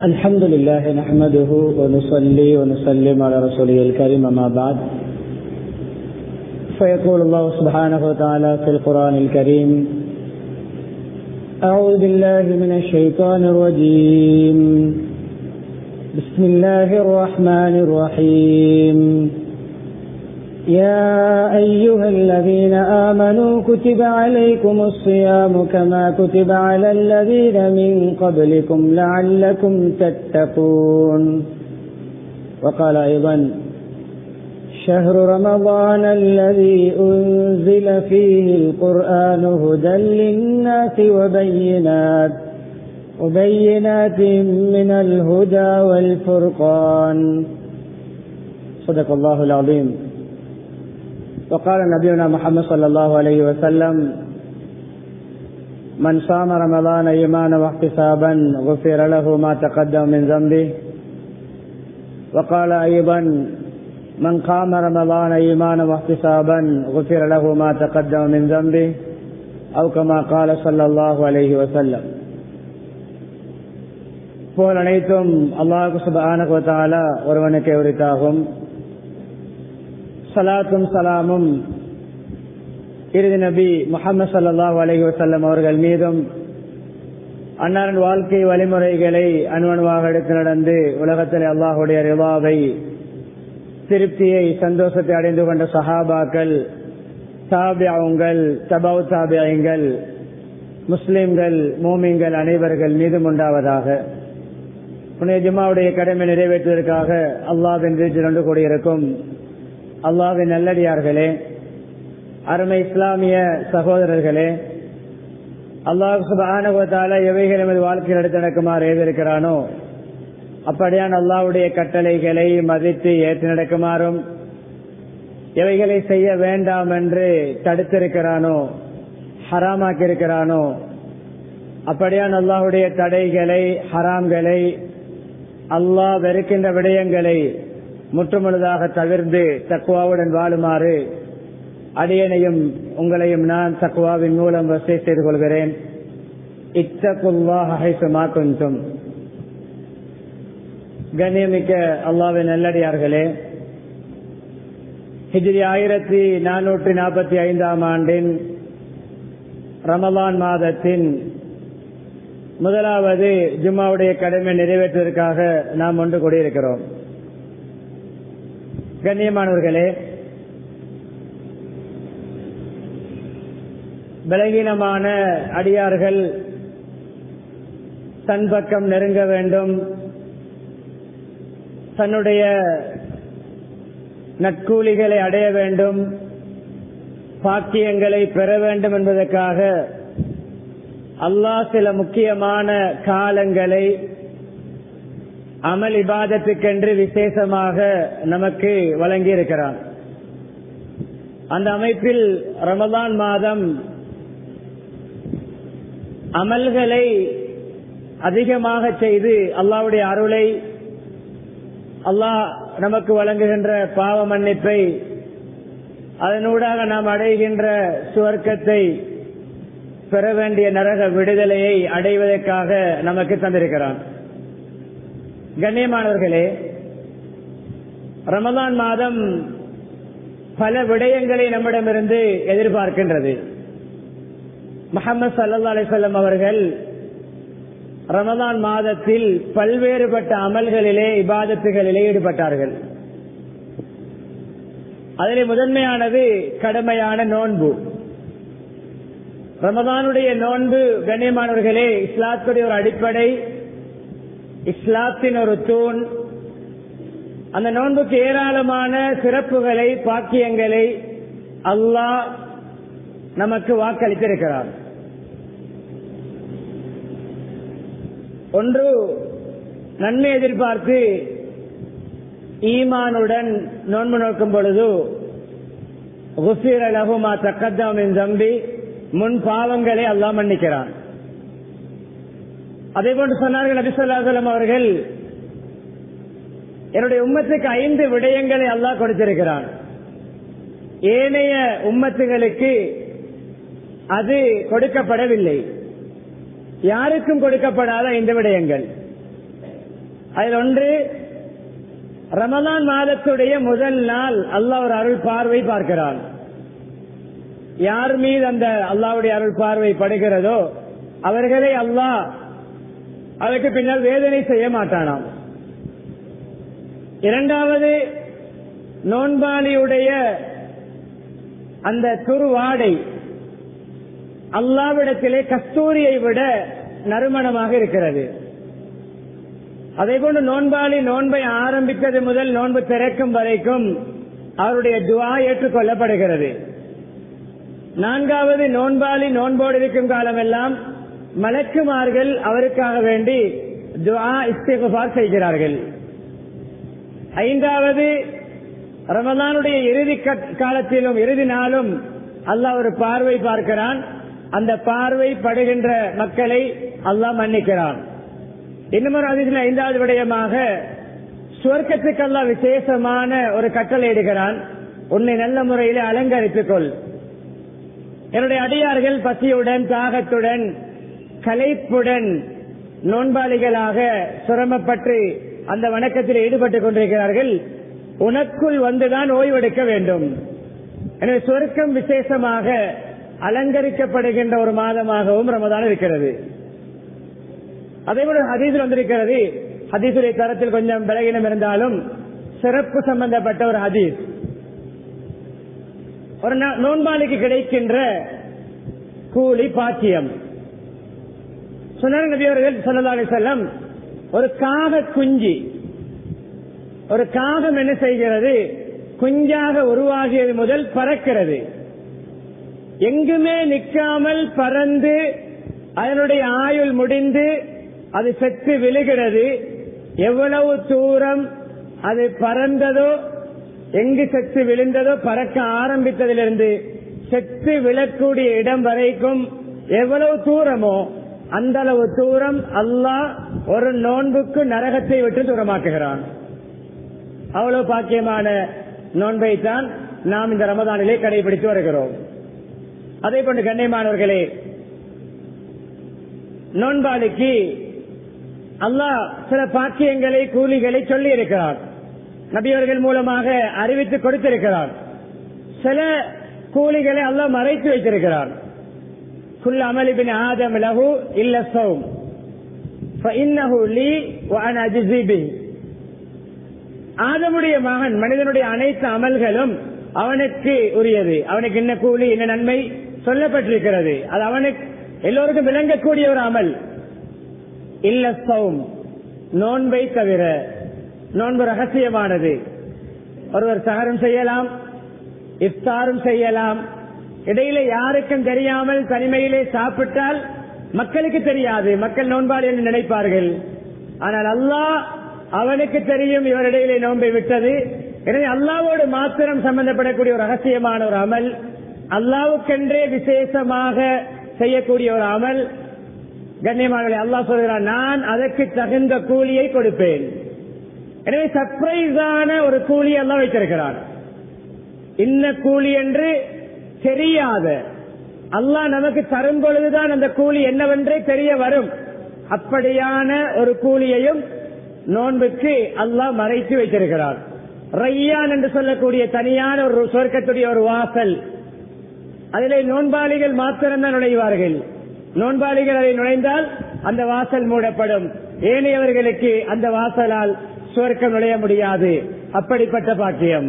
الحمد لله نحمده ونصلي ونسلم على رسوله الكريم ما بعد فيقول الله سبحانه وتعالى في القرآن الكريم أعوذ بالله من الشيطان الرجيم بسم الله الرحمن الرحيم يا أيها الذين آمنوا كتب عليكم الصيام كما كتب على الذين من قبلكم لعلكم تتقون وقال أيضا شهر رمضان الذي أنزل فيه القرآن هدى للناس وبينات وبينات من الهدى والفرقان صدق الله العظيم وقال نبينا محمد صلى الله عليه وسلم من صام رمضان ايمانا واحتسابا غفر له ما تقدم من ذنبه وقال ايضا من قام رمضان ايمانا واحتسابا غفر له ما تقدم من ذنبه او كما قال صلى الله عليه وسلم போல் அனைத்தும் அல்லாஹு சுபான ஒருவனுக்கு உரித்தாகும் சலாத்தும் சலாமும் இறுதி நபி முகமது சல்லாஹ் அலஹி வசல்லம் அவர்கள் மீதும் அன்னாரின் வாழ்க்கை வழிமுறைகளை அணுவணுவாக எடுத்து நடந்து உலகத்தில் அல்லாஹுடைய ரிவாவை திருப்தியை சந்தோஷத்தை அடைந்து கொண்ட சஹாபாக்கள் தாபியாவுங்கள் தபாவு தாபியங்கள் முஸ்லிம்கள் மோமிங்கள் அனைவர்கள் மீதும் உண்டாவதாக புனித ஜும்மாவுடைய கடமை நிறைவேற்றுவதற்காக அல்லாவின் வீட்டில் ஒன்று கூடியிருக்கும் அல்லாவின் நல்லடியார்களே அருமை இஸ்லாமிய சகோதரர்களே அல்லாஹ் சுபானுவத்தால எவைகள் எமது வாழ்க்கையில் எடுத்து நடக்குமாறு ஏதிருக்கிறானோ அப்படியான் அல்லாவுடைய கட்டளைகளை மதித்து ஏற்று நடக்குமாறும் எவைகளை செய்ய வேண்டாம் என்று தடுத்திருக்கிறானோ ஹராமாக்கி இருக்கிறானோ அப்படியான் அல்லாஹுடைய தடைகளை ஹராம்களை அல்லாஹ் வெறுக்கின்ற விடயங்களை முற்றுமுழுதாக தவிர்த்து தக்குவாவுடன் வாழுமாறு அடியனையும் உங்களையும் நான் தக்குவாவின் மூலம் வசதி செய்து கொள்கிறேன் இத்தகுல்லா கொஞ்சம் கண்ணியமிக்க அல்லாவின் நல்லடியார்களே ஹிஜ்ரி ஆயிரத்தி நானூற்றி நாற்பத்தி ஐந்தாம் ஆண்டின் ரமலான் மாதத்தின் முதலாவது ஜும்மாவுடைய கடமை நிறைவேற்றுவதற்காக நாம் ஒன்று கூடியிருக்கிறோம் கண்ணியமானவர்களே பலகீனமான அடியார்கள் தன் பக்கம் நெருங்க வேண்டும் தன்னுடைய நட்கூலிகளை அடைய வேண்டும் பாக்கியங்களை பெற வேண்டும் என்பதற்காக அல்லாஹ் சில முக்கியமான காலங்களை அமல் இபாதத்துக்கென்று விசேஷமாக நமக்கு வழங்கி இருக்கிறான் அந்த அமைப்பில் ரமதான் மாதம் அமல்களை அதிகமாக செய்து அல்லாவுடைய அருளை அல்லாஹ் நமக்கு வழங்குகின்ற பாவ மன்னிப்பை அதனூடாக நாம் அடைகின்ற சுவர்க்கத்தை பெற வேண்டிய நரக விடுதலையை அடைவதற்காக நமக்கு தந்திருக்கிறான் கண்ணியமானவர்களே ரமதான் மாதம் பல விடயங்களை நம்மிடமிருந்து எதிர்பார்க்கின்றது முகமது சல்லா அலிசல்லம் அவர்கள் ரமதான் மாதத்தில் பல்வேறுபட்ட அமல்களிலே இபாதத்துகளிலே ஈடுபட்டார்கள் அதில் முதன்மையானது கடமையான நோன்பு ரமதானுடைய நோன்பு கண்ணியமானவர்களே இஸ்லாத்துடைய ஒரு அடிப்படை இஸ்லாத்தின் ஒரு தூண் அந்த நோன்புக்கு ஏராளமான சிறப்புகளை பாக்கியங்களை அல்லாஹ் நமக்கு வாக்களித்திருக்கிறார் ஒன்று நன்மை எதிர்பார்த்து ஈமானுடன் நோன்பு நோக்கும் பொழுது குசீர லகுமா தக்கத்தாமின் தம்பி முன் பாவங்களை அல்லாஹ் மன்னிக்கிறான் அதே போன்று சொன்னார்கள் நபிசல்லாசலம் அவர்கள் என்னுடைய உம்மத்துக்கு ஐந்து விடயங்களை அல்லாஹ் கொடுத்திருக்கிறான் ஏனைய உம்மத்துகளுக்கு அது கொடுக்கப்படவில்லை யாருக்கும் கொடுக்கப்படாத இந்த விடயங்கள் அதில் ஒன்று ரமலான் மாதத்துடைய முதல் நாள் அல்லாஹ் ஒரு அருள் பார்வை பார்க்கிறான் யார் மீது அந்த அல்லாவுடைய அருள் பார்வை படுகிறதோ அவர்களை அல்லாஹ் அதற்கு பின்னால் வேதனை செய்ய மாட்டானாம் இரண்டாவது நோன்பாளியுடைய அந்த துருவாடை அல்லாவிடத்திலே கஸ்தூரியை விட நறுமணமாக இருக்கிறது அதே போன்று நோன்பாளி நோன்பை ஆரம்பித்தது முதல் நோன்பு திறக்கும் வரைக்கும் அவருடைய துவா ஏற்றுக்கொள்ளப்படுகிறது நான்காவது நோன்பாளி நோன்போடு இருக்கும் காலமெல்லாம் மலக்குமார்கள் அவருக்காக வேண்டி துவா இஸ்திகார் செய்கிறார்கள் ஐந்தாவது ரமலானுடைய இறுதி காலத்திலும் இறுதி நாளும் அல்லாஹ் ஒரு பார்வை பார்க்கிறான் அந்த பார்வை படுகின்ற மக்களை அல்லாஹ் மன்னிக்கிறான் இன்னும் ஒரு அதிசல ஐந்தாவது விடயமாக சுவர்க்கத்துக்கு அல்லாஹ் விசேஷமான ஒரு கட்டளை இடுகிறான் உன்னை நல்ல முறையில் அலங்கரித்துக் கொள் என்னுடைய அடியார்கள் பசியுடன் தாகத்துடன் கலைப்புடன் நோன்பாளிகளாக சிரமப்பட்டு அந்த வணக்கத்தில் ஈடுபட்டுக் கொண்டிருக்கிறார்கள் உனக்குள் வந்துதான் ஓய்வெடுக்க வேண்டும் எனவே சொர்க்கம் விசேஷமாக அலங்கரிக்கப்படுகின்ற ஒரு மாதமாகவும் ரமதான் இருக்கிறது அதே போல ஹதீஸில் வந்திருக்கிறது ஹதீசுடைய தரத்தில் கொஞ்சம் பலகீனம் இருந்தாலும் சிறப்பு சம்பந்தப்பட்ட ஒரு ஹதீஸ் ஒரு நோன்பாளிக்கு கிடைக்கின்ற கூலி பாக்கியம் சொன்னார் நபி அவர்கள் சொல்லலாலே செல்லம் ஒரு காக குஞ்சி ஒரு காகம் என்ன செய்கிறது குஞ்சாக உருவாகியது முதல் பறக்கிறது எங்குமே நிற்காமல் பறந்து அதனுடைய ஆயுள் முடிந்து அது செத்து விழுகிறது எவ்வளவு தூரம் அது பறந்ததோ எங்கு செத்து விழுந்ததோ பறக்க ஆரம்பித்ததிலிருந்து செத்து விழக்கூடிய இடம் வரைக்கும் எவ்வளவு தூரமோ அந்த அளவு தூரம் அல்லாஹ் ஒரு நோன்புக்கு நரகத்தை விட்டு தூரமாக்குகிறான் அவ்வளவு பாக்கியமான நோன்பை தான் நாம் இந்த ரமதானிலே கடைபிடித்து வருகிறோம் அதே போன்று கண்ணியமானவர்களே நோன்பாளிக்கு அல்லாஹ் சில பாக்கியங்களை கூலிகளை சொல்லி இருக்கிறார் நபியவர்கள் மூலமாக அறிவித்து கொடுத்திருக்கிறார் சில கூலிகளை அல்லாஹ் மறைத்து வைத்திருக்கிறார் குல் அமலிபின் ஆதம் லஹு இல்ல சௌம் فإنه لي وأنا أجزي به ஆதமுடைய மகன் மனிதனுடைய அனைத்து அமல்களும் அவனுக்கு உரியது அவனுக்கு என்ன கூலி என்ன நன்மை சொல்லப்பட்டிருக்கிறது அது அவனுக்கு எல்லோருக்கும் விளங்கக்கூடிய ஒரு அமல் இல்ல சௌம் நோன்பை தவிர நோன்பு ரகசியமானது ஒருவர் சகரம் செய்யலாம் இஃப்தாரும் செய்யலாம் இடையில யாருக்கும் தெரியாமல் தனிமையிலே சாப்பிட்டால் மக்களுக்கு தெரியாது மக்கள் நோன்பாளி என்று நினைப்பார்கள் ஆனால் அல்லாஹ் அவனுக்கு தெரியும் இவரிடையிலே நோன்பை விட்டது எனவே அல்லாவோடு மாத்திரம் சம்பந்தப்படக்கூடிய ஒரு ரகசியமான ஒரு அமல் அல்லாவுக்கென்றே விசேஷமாக செய்யக்கூடிய ஒரு அமல் கண்ணியமானவர்களே அல்லாஹ் சொல்கிறான் நான் அதற்கு தகுந்த கூலியை கொடுப்பேன் எனவே சர்ப்ரைஸான ஒரு கூலி எல்லாம் வைத்திருக்கிறான் இன்ன கூலி என்று தெரியாத அல்லாஹ் நமக்கு தரும் பொழுதுதான் அந்த கூலி என்னவென்றே தெரிய வரும் அப்படியான ஒரு கூலியையும் நோன்புக்கு அல்லாஹ் மறைத்து வைத்திருக்கிறார் ரையான் என்று சொல்லக்கூடிய தனியான ஒரு சொர்க்கத்துடைய ஒரு வாசல் அதிலே நோன்பாளிகள் மாத்திரம்தான் நுழைவார்கள் நோன்பாளிகள் அதை நுழைந்தால் அந்த வாசல் மூடப்படும் ஏனையவர்களுக்கு அந்த வாசலால் சுவர்க்கம் நுழைய முடியாது அப்படிப்பட்ட பாக்கியம்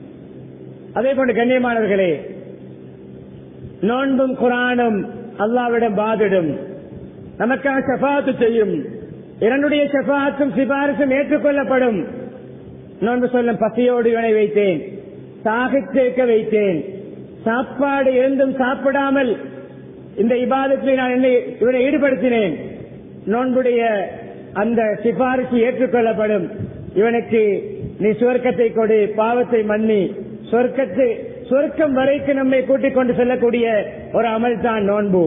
அதே போன்று கண்ணியமானவர்களே நோன்பும் குரானும் அல்லாவிடம் பாதிடும் நமக்காக ஷபாத்து செய்யும் இரண்டுடைய ஷபாத்தும் சிபாரிசும் ஏற்றுக்கொள்ளப்படும் நோன்பு சொல்லும் பசியோடு இவனை வைத்தேன் சாகித்திருக்க வைத்தேன் சாப்பாடு இருந்தும் சாப்பிடாமல் இந்த இபாதத்தில் நான் என்னை இவனை ஈடுபடுத்தினேன் நோன்புடைய அந்த சிபாரிசு ஏற்றுக்கொள்ளப்படும் இவனுக்கு நீ சுவர்க்கத்தை கொடு பாவத்தை மன்னி சொர்க்கத்து சொர்க்கம் வரைக்கும் நம்மை கூட்டிக் கொண்டு செல்லக்கூடிய ஒரு அமல் தான் நோன்பு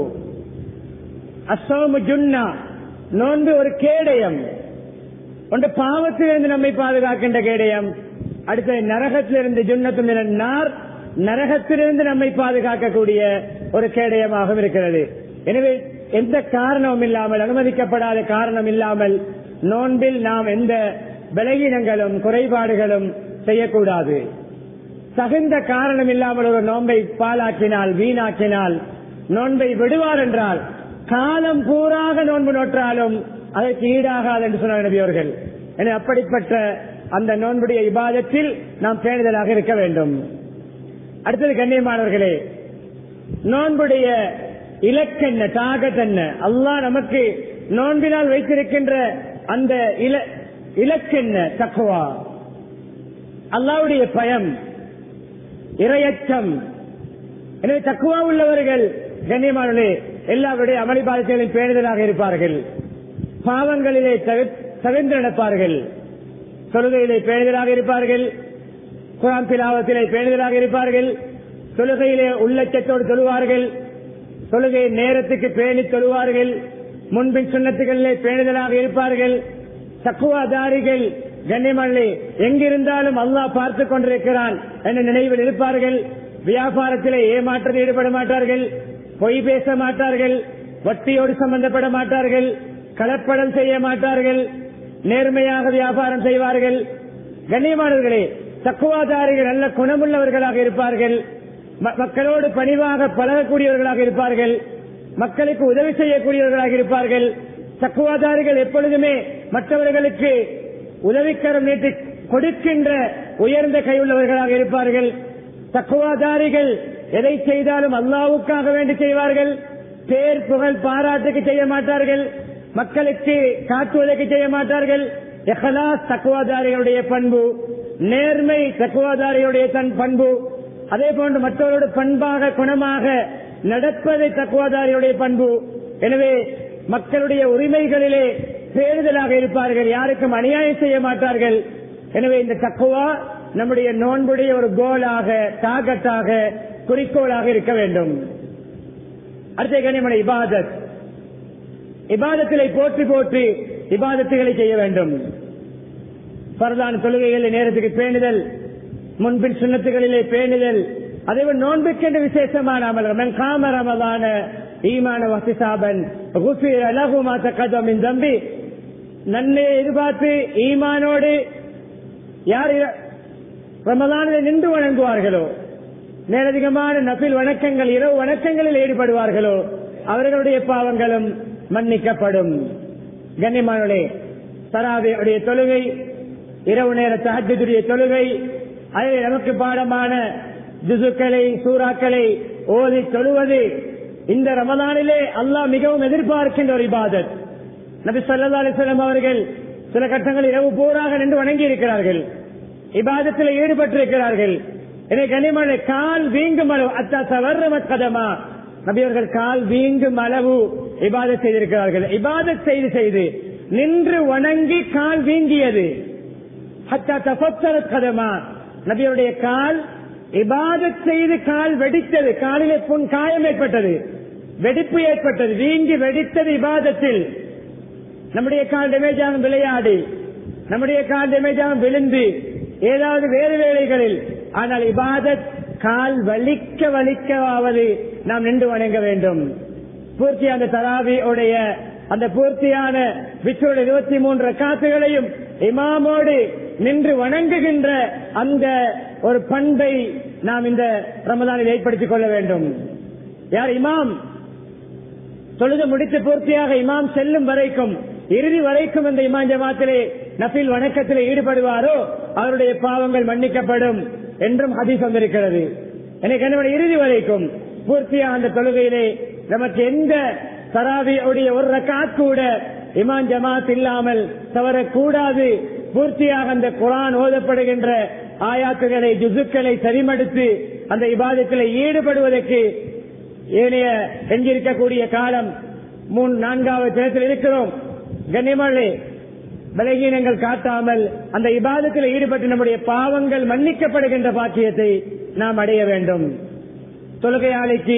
அசோமு ஜுன்னா நோன்பு ஒரு கேடயம் ஒன்று பாவத்திலிருந்து நம்மை பாதுகாக்கின்ற கேடயம் அடுத்த நரகத்திலிருந்து ஜுன்னத்தும் நார் நரகத்திலிருந்து நம்மை பாதுகாக்கக்கூடிய ஒரு கேடயமாகவும் இருக்கிறது எனவே எந்த காரணமும் இல்லாமல் அனுமதிக்கப்படாத காரணம் இல்லாமல் நோன்பில் நாம் எந்த பலகீனங்களும் குறைபாடுகளும் செய்யக்கூடாது தகுந்த காரணம் இல்லாமல் ஒரு நோன்பை பாலாக்கினால் வீணாக்கினால் நோன்பை விடுவார் என்றால் காலம் பூராக நோன்பு நோற்றாலும் அதற்கு ஈடாகாது என்று சொன்னார் நபி அவர்கள் எனவே அப்படிப்பட்ட அந்த நோன்புடைய இபாதத்தில் நாம் பேணுதலாக இருக்க வேண்டும் அடுத்தது கண்ணியமானவர்களே நோன்புடைய இலக்கென்ன டாகத் என்ன அல்லாஹ் நமக்கு நோன்பினால் வைத்திருக்கின்ற அந்த இல இலக்கென்ன தக்குவா அல்லாவுடைய பயம் இரையச்சம் எனவே தக்குவா உள்ளவர்கள் கண்ணியமானே எல்லாருடைய அமளி பாதத்தையும் பேணுதலாக இருப்பார்கள் பாவங்களிலே தவிர்த்து நடப்பார்கள் தொழுகையிலே பேணுதலாக இருப்பார்கள் குரான் திலாவத்திலே பேணுதலாக இருப்பார்கள் தொழுகையிலே உள்ளச்சத்தோடு தொழுவார்கள் தொழுகை நேரத்துக்கு பேணி தொழுவார்கள் முன்பின் சுண்ணத்துகளிலே பேணுதலாக இருப்பார்கள் தக்குவாதாரிகள் கண்ணியமல்லே எங்கிருந்தாலும் அல்லாஹ் பார்த்துக் கொண்டிருக்கிறான் என்ற நினைவில் இருப்பார்கள் வியாபாரத்திலே ஏமாற்றத்தில் ஈடுபட மாட்டார்கள் பொய் பேச மாட்டார்கள் வட்டியோடு சம்பந்தப்பட மாட்டார்கள் கலப்படம் செய்ய மாட்டார்கள் நேர்மையாக வியாபாரம் செய்வார்கள் கண்ணியமானவர்களே தக்குவாதாரிகள் நல்ல குணமுள்ளவர்களாக இருப்பார்கள் மக்களோடு பணிவாக பழகக்கூடியவர்களாக இருப்பார்கள் மக்களுக்கு உதவி செய்யக்கூடியவர்களாக இருப்பார்கள் தக்குவாதாரிகள் எப்பொழுதுமே மற்றவர்களுக்கு உதவிக்கரம் நீட்டி கொடுக்கின்ற உயர்ந்த கையுள்ளவர்களாக இருப்பார்கள் தக்குவாதாரிகள் எதை செய்தாலும் அல்லாவுக்காக வேண்டி செய்வார்கள் பேர் புகழ் பாராட்டுக்கு செய்ய மாட்டார்கள் மக்களுக்கு காட்டுவதற்கு செய்ய மாட்டார்கள் எஹலாஸ் தக்குவாதாரிகளுடைய பண்பு நேர்மை தக்குவாதாரிகளுடைய தன் பண்பு அதே போன்று மற்றவரோடு பண்பாக குணமாக நடப்பதை தக்குவாதாரியுடைய பண்பு எனவே மக்களுடைய உரிமைகளிலே பேறுதலாக இருப்பார்கள் யாருக்கும் அநியாயம் செய்ய மாட்டார்கள் எனவே இந்த தக்குவா நம்முடைய நோன்புடைய ஒரு கோலாக தாகத்தாக குறிக்கோளாக இருக்க வேண்டும் அடுத்த கனிமனை இபாதத் இபாதத்திலே போற்றி போற்றி இபாதத்துகளை செய்ய வேண்டும் பரதான தொழுகைகளை நேரத்துக்கு பேணுதல் முன்பின் சுண்ணத்துகளிலே பேணுதல் அதே நோன்புக்கென்று விசேஷமான அமல்கள் காம ரமதான ஈமான வசிசாபன் அலகுமா தக்கதமின் தம்பி நன்மை எதிர்பார்த்து ஈமானோடு யார் ரமதானில் நின்று வணங்குவார்களோ மேலதிகமான நபில் வணக்கங்கள் இரவு வணக்கங்களில் ஈடுபடுவார்களோ அவர்களுடைய பாவங்களும் மன்னிக்கப்படும் கண்ணியமானே தராவியுடைய தொழுகை இரவு நேர தஹஜுடைய தொழுகை அதில் நமக்கு பாடமான ஜுசுக்களை சூறாக்களை ஓதி தொழுவது இந்த ரமதானிலே அல்லாஹ் மிகவும் எதிர்பார்க்கின்ற ஒரு இபாதத் நபி சொல்லா அலிஸ்லாம் அவர்கள் சில கட்டங்கள் இரவு பூராக நின்று வணங்கி இருக்கிறார்கள் இபாதத்தில் ஈடுபட்டிருக்கிறார்கள் என்னை கனிமன கால் வீங்கும் அளவு அத்தா சவர்ரமத் கதமா நபியவர்கள் கால் வீங்கும் அளவு இபாதத் செய்திருக்கிறார்கள் இபாதத் செய்து செய்து நின்று வணங்கி கால் வீங்கியது ஹத்தா தபத்தரத் கதமா நபியருடைய கால் இபாதத் செய்து கால் வெடித்தது காலிலே புண் காயம் ஏற்பட்டது வெடிப்பு ஏற்பட்டது வீங்கி வெடித்தது இபாதத்தில் நம்முடைய கால் டேமேஜாக விளையாடி நம்முடைய கால் டேமேஜாக விழுந்து ஏதாவது வேறு வேலைகளில் ஆனால் இபாதத் கால் வலிக்க வலிக்கவாவது நாம் நின்று வணங்க வேண்டும் பூர்த்தியான தராவி உடைய அந்த பூர்த்தியான விற்றோட இருபத்தி மூன்று காத்துகளையும் இமாமோடு நின்று வணங்குகின்ற அந்த ஒரு பண்பை நாம் இந்த ரமதானில் ஏற்படுத்திக் கொள்ள வேண்டும் யார் இமாம் தொழுது முடித்து பூர்த்தியாக இமாம் செல்லும் வரைக்கும் இறுதி வரைக்கும் இந்த இமாம் ஜமாத்திலே நபில் வணக்கத்தில் ஈடுபடுவாரோ அவருடைய பாவங்கள் மன்னிக்கப்படும் என்றும் ஹதீஸ் வந்திருக்கிறது எனக்கு என்னோட இறுதி வரைக்கும் பூர்த்தியாக அந்த தொழுகையிலே நமக்கு எந்த தராவியுடைய ஒரு ரக்காத் கூட இமான் ஜமாத் இல்லாமல் தவறக்கூடாது பூர்த்தியாக அந்த குரான் ஓதப்படுகின்ற ஆயாத்துகளை ஜுசுக்களை சரிமடுத்து அந்த இபாதத்தில் ஈடுபடுவதற்கு ஏனைய எஞ்சிருக்கக்கூடிய காலம் மூணு நான்காவது தினத்தில் இருக்கிறோம் கண்ணியமழை பலகீனங்கள் காட்டாமல் அந்த இபாதத்தில் ஈடுபட்டு நம்முடைய பாவங்கள் மன்னிக்கப்படுகின்ற பாக்கியத்தை நாம் அடைய வேண்டும் தொழுகையாளிக்கு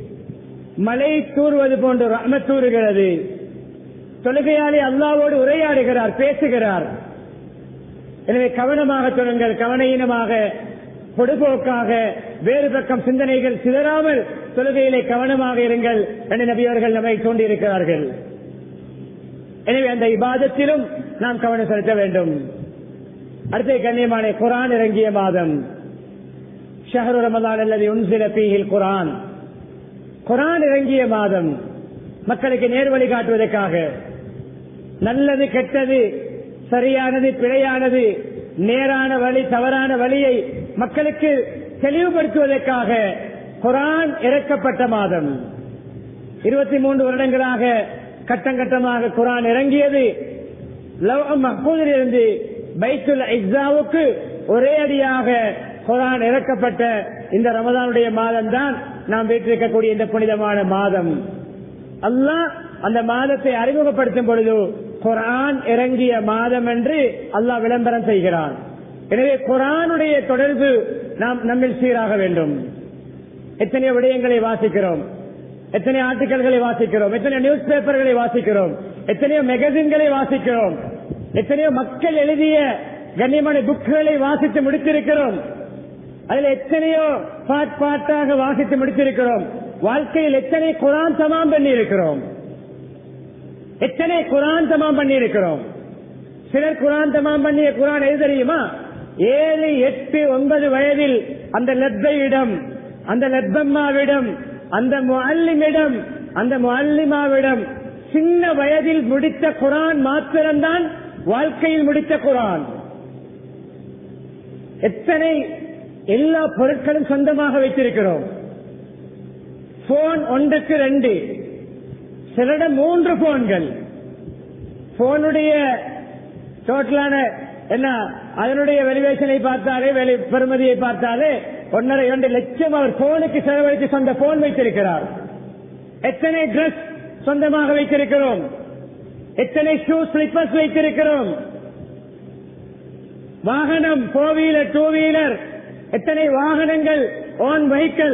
மழை தூறுவது போன்ற ரம தூறுகிறது தொழுகையாளி அல்லாவோடு உரையாடுகிறார் பேசுகிறார் எனவே கவனமாக சொல்லுங்கள் கவனஈனமாக பொடுபோக்காக வேறு பக்கம் சிந்தனைகள் சிதறாமல் தொழுகையிலே கவனமாக இருங்கள் என்று நபியவர்கள் நம்மை தூண்டியிருக்கிறார்கள் எனவே அந்த இபாதத்திலும் நாம் கவனம் செலுத்த வேண்டும் அடுத்த கண்ணியமான குரான் இறங்கிய மாதம் ஷஹரு ரமதான் அல்லது உன்சில பீஹில் குரான் குரான் இறங்கிய மாதம் மக்களுக்கு நேர் வழி காட்டுவதற்காக நல்லது கெட்டது சரியானது பிழையானது நேரான வழி தவறான வழியை மக்களுக்கு தெளிவுபடுத்துவதற்காக குரான் இறக்கப்பட்ட மாதம் இருபத்தி மூன்று வருடங்களாக கட்டம் கட்டமாக குரான் இறங்கியது இருந்து பைத்துல் இஸ்ஸாவுக்கு ஒரே அடியாக குரான் இறக்கப்பட்ட இந்த ரமதானுடைய மாதம் தான் நாம் வீட்டிருக்கக்கூடிய இந்த புனிதமான மாதம் அல்லாஹ் அந்த மாதத்தை அறிமுகப்படுத்தும் பொழுது குரான் இறங்கிய மாதம் என்று அல்லாஹ் விளம்பரம் செய்கிறான் எனவே குரானுடைய தொடர்பு நாம் நம்மில் சீராக வேண்டும் எத்தனையோ விடயங்களை வாசிக்கிறோம் எத்தனை ஆர்டிக்கல்களை வாசிக்கிறோம் எத்தனையோ நியூஸ் பேப்பர்களை வாசிக்கிறோம் எத்தனையோ மேகசின்களை வாசிக்கிறோம் எத்தனையோ மக்கள் எழுதிய கண்ணியமான புக்குகளை வாசித்து முடித்திருக்கிறோம் அதில் எத்தனையோ பாட் பாட்டாக வாசித்து முடித்திருக்கிறோம் வாழ்க்கையில் எத்தனை குரான் தமாம் பண்ணி இருக்கிறோம் எத்தனை குரான் தமாம் பண்ணி இருக்கிறோம் சிலர் குரான் தமாம் பண்ணிய குரான் எது தெரியுமா ஏழு எட்டு ஒன்பது வயதில் அந்த லெப்பையிடம் அந்த லெப்பம்மாவிடம் அந்த முல்லிமிடம் அந்த முல்லிமாவிடம் சின்ன வயதில் முடித்த குரான் மாத்திரம்தான் வாழ்க்கையில் முடித்த குரான் எத்தனை எல்லா பொருட்களும் சொந்தமாக வைத்திருக்கிறோம் போன் ஒன்றுக்கு ரெண்டு சிலரிடம் மூன்று போன்கள் போனுடைய டோட்டலான என்ன அதனுடைய வெலிவேஷனை பார்த்தாலே வெளி பெருமதியை பார்த்தாலே ஒன்னரை இரண்டு லட்சம் அவர் போனுக்கு செலவழித்து சொந்த போன் வைத்திருக்கிறார் எத்தனை டிரெஸ் சொந்தமாக வைத்திருக்கிறோம் எத்தனை ஷூ ஸ்லிப்பர்ஸ் வைத்திருக்கிறோம் வாகனம் போர் வீலர் டூ வீலர் எத்தனை வாகனங்கள் ஓன் வெஹிக்கிள்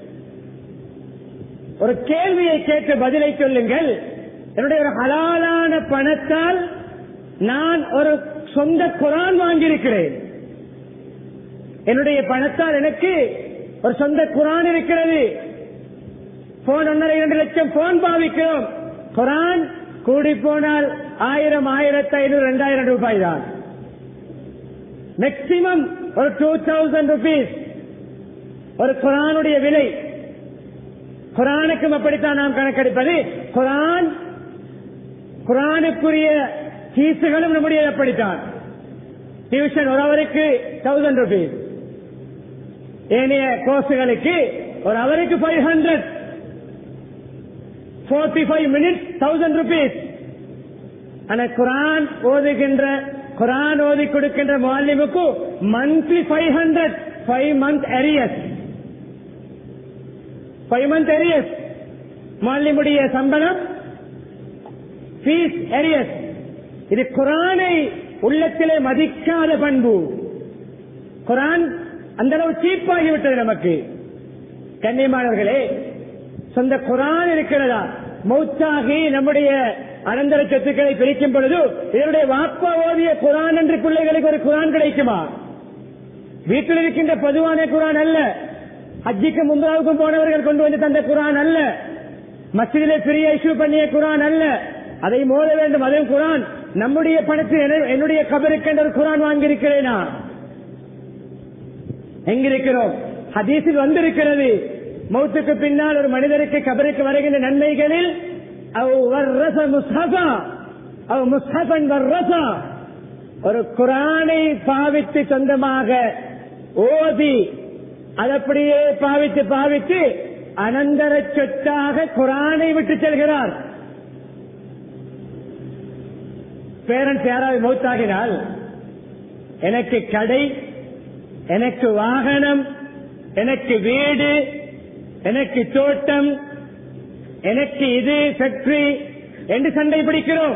ஒரு கேள்வியை கேட்டு பதிலை சொல்லுங்கள் என்னுடைய ஒரு ஹலாலான பணத்தால் நான் ஒரு சொந்த குரான் வாங்கியிருக்கிறேன் என்னுடைய பணத்தால் எனக்கு ஒரு சொந்த குரான் இருக்கிறது போன் ஒன்றரை இரண்டு லட்சம் போன் பாவிக்கிறோம் குரான் கூடி போனால் ஆயிரம் ஆயிரத்தி ஐநூறு ரெண்டாயிரம் ரூபாய் தான் மேக்சிமம் ஒரு டூ தௌசண்ட் ருபீஸ் ஒரு குரானுடைய விலை குரானுக்கும் அப்படித்தான் நாம் கணக்கெடுப்பது குரான் குரானுக்குரிய ஃபீஸுகளும் நம்முடைய அப்படித்தான் டியூஷன் ஒரு அவருக்கு தௌசண்ட் ருபீஸ் ஏனைய கோர்ஸுகளுக்கு ஒரு அவருக்கு five hundred forty five minutes thousand rupees ஆனா குரான் ஓதுகின்ற குரான் ஓதி கொடுக்கின்ற மாலிமுக்கு monthly five hundred five month arrears five month arrears மாலிமுடைய சம்பளம் ஃபீஸ் அரியஸ் இது குரானை உள்ளத்திலே மதிக்காத பண்பு குரான் அந்த அளவு சீப்பாகிவிட்டது நமக்கு கண்ணியமானவர்களே சொந்த குரான் இருக்கிறதா மௌத்தாகி நம்முடைய அனந்தர சொத்துக்களை பிரிக்கும் பொழுது இதனுடைய வாப்பா ஓதிய குரான் என்று பிள்ளைகளுக்கு ஒரு குரான் கிடைக்குமா வீட்டில் இருக்கின்ற பொதுவான குரான் அல்ல ஹஜ்ஜிக்கும் மும்ராவுக்கும் போனவர்கள் கொண்டு வந்து தந்த குரான் அல்ல மசிதிலே ஃப்ரீ இஷ்யூ பண்ணிய குரான் அல்ல அதை மோத வேண்டும் அதுவும் குரான் நம்முடைய பணத்தில் என- என்னுடைய கபருக்கு ஒரு குரான் வாங்கியிருக்கிறேனா எங்கிருக்கிறோம் ஹதீஸில் வந்திருக்கிறது மௌத்துக்கு பின்னால் ஒரு மனிதருக்கு கபருக்கு வருகின்ற நன்மைகளில் அவ் வர்ரச முஸ்ஹபா அவ் முஸ்ஹபன் வர்ரசா ஒரு குரானை பாவித்து சொந்தமாக ஓதி அதப்படியே பாவித்து பாவித்து அனந்தர சொத்தாக குரானை விட்டு செல்கிறார் பேரண்ட்ஸ் யாராவது மௌத்தாகினால் எனக்கு கடை எனக்கு வாகனம் எனக்கு வீடு எனக்கு தோட்டம் எனக்கு இது ஃபேக்டரி என்று சண்டை பிடிக்கிறோம்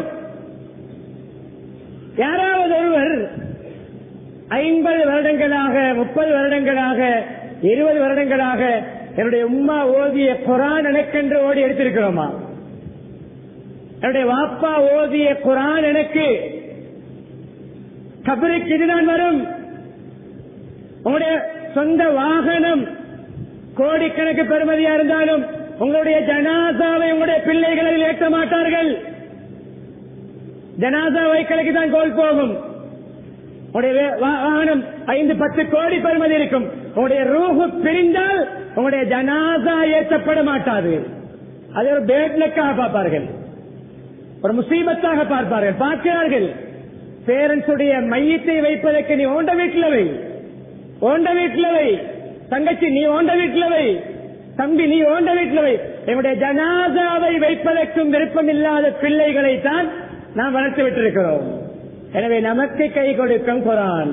யாராவது ஒருவர் ஐம்பது வருடங்களாக முப்பது வருடங்களாக இருபது வருடங்களாக என்னுடைய உம்மா ஓதிய குரான் எனக்கென்று ஓடி எடுத்திருக்கிறோமா என்னுடைய வாப்பா ஓதிய குரான் எனக்கு கபருக்கு இதுதான் வரும் உங்களுடைய சொந்த வாகனம் கோடிக்கணக்கு பெறுமதியா இருந்தாலும் உங்களுடைய ஜனாசாவை உங்களுடைய பிள்ளைகளில் ஏற்ற மாட்டார்கள் ஜனாதா வைக்கலுக்கு தான் கோல் போகும் உங்களுடைய வே- வா- வாகனம் ஐந்து பத்து கோடி பெறுமதி இருக்கும் உங்களுடைய ரூஹு பிரிந்தால் உங்களுடைய ஜனாதா ஏற்றப்பட மாட்டாது அது ஒரு பேட்லக்காக பார்ப்பார்கள் ஒரு முசீபத்தாக பார்ப்பார்கள் பார்க்கிறார்கள் பேரண்ட்ஸ் உடைய மையத்தை வைப்பதற்கு நீ ஓண்ட வீட்டில் வை ஓண்ட வீட்டில் வை தங்கச்சி நீ ஓண்ட வீட்டில் வை தம்பி நீ ஓண்ட வீட்டில் வை என்னுடைய ஜனாதாவை வைப்பதற்கும் விருப்பமில்லாத பிள்ளைகளை தான் நாம் வளர்த்து விட்டிருக்கிறோம் எனவே நமக்கு கை கொடுக்கும் குரான்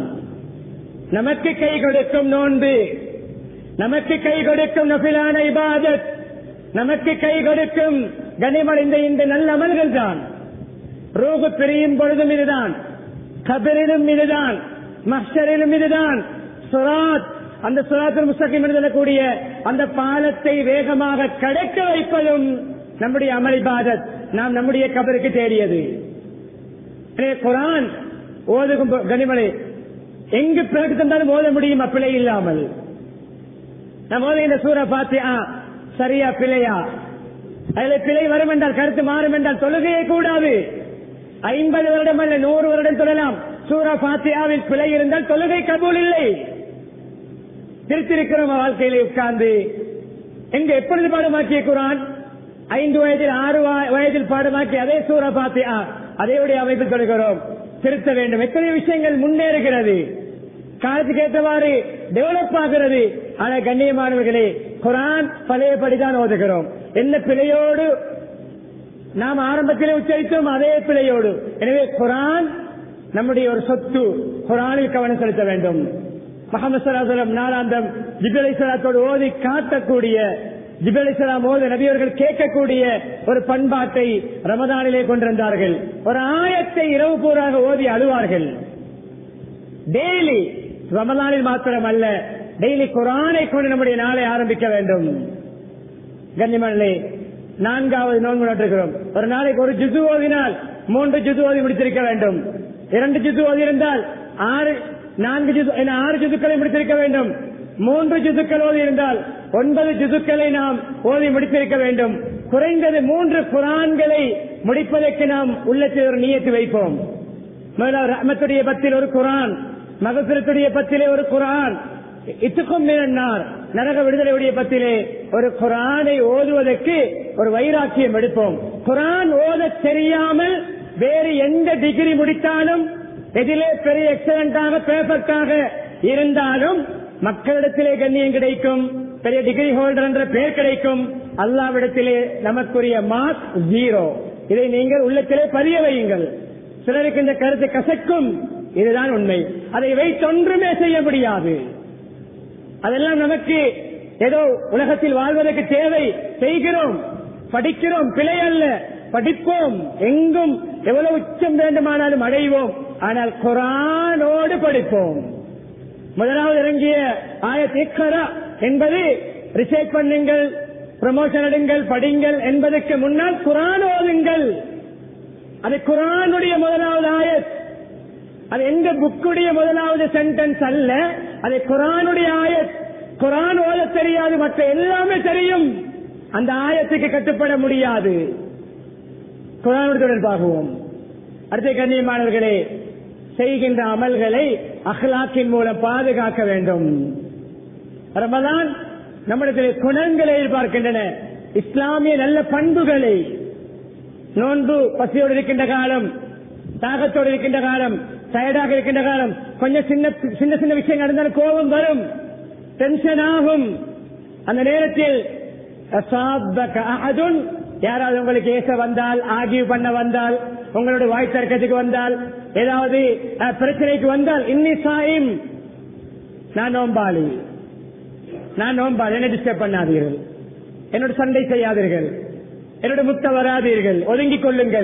நமக்கு கை கொடுக்கும் நோன்பு நமக்கு கை கொடுக்கும் நபிலான இபாதத் நமக்கு கை கொடுக்கும் கனிமடைந்த இந்த நல்ல அமல்கள் தான் ரூபு பிரியும் பொழுதும் இதுதான் கபரிலும் இதுதான் மஸ்டரிலும் இதுதான் சுராத் அந்த சுராத்தில் முஸ்தகிம் என்று சொல்லக்கூடிய அந்த பாலத்தை வேகமாக கடக்க வைப்பதும் நம்முடைய அமல் இபாதத் நாம் நம்முடைய கபருக்கு தேடியது எனவே குரான் ஓதுகும் பொ- கனிமலை எங்கு பிறகு தந்தாலும் ஓத முடியும் அப்பிழை இல்லாமல் நம்ம ஓதுகின்ற சூரா பாத்தியா சரியா பிழையா அதுல பிழை வரும் என்றால் கருத்து மாறும் என்றால் தொழுகையே கூடாது ஐம்பது வருடம் அல்ல நூறு வருடம் தொழலாம் சூரா பாத்தியாவில் பிழை இருந்தால் தொழுகை கபூல் இல்லை திருத்திருக்கிறோம் வாழ்க்கையில உட்கார்ந்து எங்க எப்பொழுது பாடமாக்கிய குரான் ஐந்து வயதில் ஆறு வா- வயதில் பாடமாக்கி அதே சூரா பாத்தியா அதேவுடைய அமைப்பில் தொழுகிறோம் திருத்த வேண்டும் எத்தனை விஷயங்கள் முன்னேறுகிறது காலத்துக்கு ஏற்றவாறு டெவலப் ஆகிறது ஆனா கண்ணியமானவர்களே குரான் பழையபடிதான் ஓதுகிறோம் என்ன பிழையோடு நாம் ஆரம்பத்திலே உச்சரித்தோம் அதே பிழையோடு எனவே குரான் நம்முடைய ஒரு சொத்து குரானில் கவனம் செலுத்த வேண்டும் முகமது சலாசலம் நாளாந்தம் ஜிபலை சலாத்தோடு ஓதி காட்டக்கூடிய ஜிபலை சலாம் ஓத நபியவர்கள் கேட்கக்கூடிய ஒரு பண்பாட்டை ரமதானிலே கொண்டிருந்தார்கள் ஒரு ஆயத்தை இரவு பூராக ஓதி அழுவார்கள் டெய்லி ரமலானில் மாத்திரம் அல்ல டெய்லி குரானை கொண்டு நம்முடைய நாளை ஆரம்பிக்க வேண்டும் கண்ணிமணி நான்காவது நோன்பு நட்டிருக்கிறோம் ஒரு நாளைக்கு ஒரு ஜுது ஓதினால் மூன்று ஜுது ஓதி முடித்திருக்க வேண்டும் இரண்டு ஜுது ஓதி இருந்தால் ஆறு நான்கு ஜுது என ஆறு ஜுதுக்களை முடித்திருக்க வேண்டும் மூன்று ஜுதுக்கள் ஓதி இருந்தால் ஒன்பது ஜுதுக்களை நாம் ஓதி முடித்திருக்க வேண்டும் குறைந்தது மூன்று குரான்களை முடிப்பதற்கு நாம் உள்ளத்தில் ஒரு நியத்து வைப்போம் முதலாவது ரஹ்மத்துடைய பத்தில் ஒரு குரான் மகசுரத்துடைய பத்திலே ஒரு குரான் இத்துக்கும் மினன்னார் நரக விடுதலையுடைய பத்திலே ஒரு குரானை ஓதுவதற்கு ஒரு வைராக்கியம் எடுப்போம் குரான் ஓத தெரியாமல் வேறு எந்த டிகிரி முடித்தாலும் எதிலே பெரிய எக்ஸலண்டாக பெர்ஃபெக்டாக இருந்தாலும் மக்களிடத்திலே கண்ணியம் கிடைக்கும் பெரிய டிகிரி ஹோல்டர் என்ற பெயர் கிடைக்கும் அல்லாவிடத்திலே நமக்குரிய மார்க் ஜீரோ இதை நீங்கள் உள்ளத்திலே பதிய வையுங்கள் சிலருக்கு இந்த கருத்து கசக்கும் இதுதான் உண்மை அதை வைத்து ஒன்றுமே செய்ய முடியாது அதெல்லாம் நமக்கு ஏதோ உலகத்தில் வாழ்வதற்கு தேவை செய்கிறோம் படிக்கிறோம் பிழை அல்ல படிப்போம் எங்கும் எவ்வளவு உச்சம் வேண்டுமானாலும் அடைவோம் ஆனால் குரானோடு படிப்போம் முதலாவது இறங்கிய ஆயத் இக்கரா என்பது ரிசர்ச் பண்ணுங்கள் ப்ரமோஷன் எடுங்கள் படிங்கள் என்பதற்கு முன்னால் குரான் ஓதுங்கள் அது குரானுடைய முதலாவது ஆயத் அது எந்த புக்குடைய முதலாவது சென்டென்ஸ் அல்ல அது குரானுடைய ஆயத் குரான் ஓத தெரியாது மற்ற எல்லாமே தெரியும் அந்த ஆயத்துக்கு கட்டுப்பட முடியாது குரானுடைய தொடர்பாகுவோம் அடுத்த கண்ணியமானவர்களே செய்கின்ற அமல்களை அஹ்லாக்கின் மூலம் பாதுகாக்க வேண்டும் ரமதான் நம்மிடத்தில் குணங்களை எதிர்பார்க்கின்றன இஸ்லாமிய நல்ல பண்புகளை நோன்பு பசியோடு இருக்கின்ற காலம் தாகத்தோடு இருக்கின்ற காலம் டயர்டாக இருக்கின்ற காலம் கொஞ்சம் சின்ன சின்ன சின்ன விஷயம் நடந்தாலும் கோபம் வரும் டென்ஷன் ஆகும் அந்த நேரத்தில் அசாபக அஹதுன் யாராவது உங்களுக்கு ஏச வந்தால் ஆகிய பண்ண வந்தால் உங்களுடைய வாய் தர்க்கத்துக்கு வந்தால் ஏதாவது அஹ், பிரச்சனைக்கு வந்தால் இன்னி சாயும் நான் நோம்பாளி நான் நோம்பாளி என்ன டிஸ்டர்ப் பண்ணாதீர்கள் என்னோட சண்டை செய்யாதீர்கள் என்னோட முத்த வராதீர்கள் ஒதுங்கிக் கொள்ளுங்கள்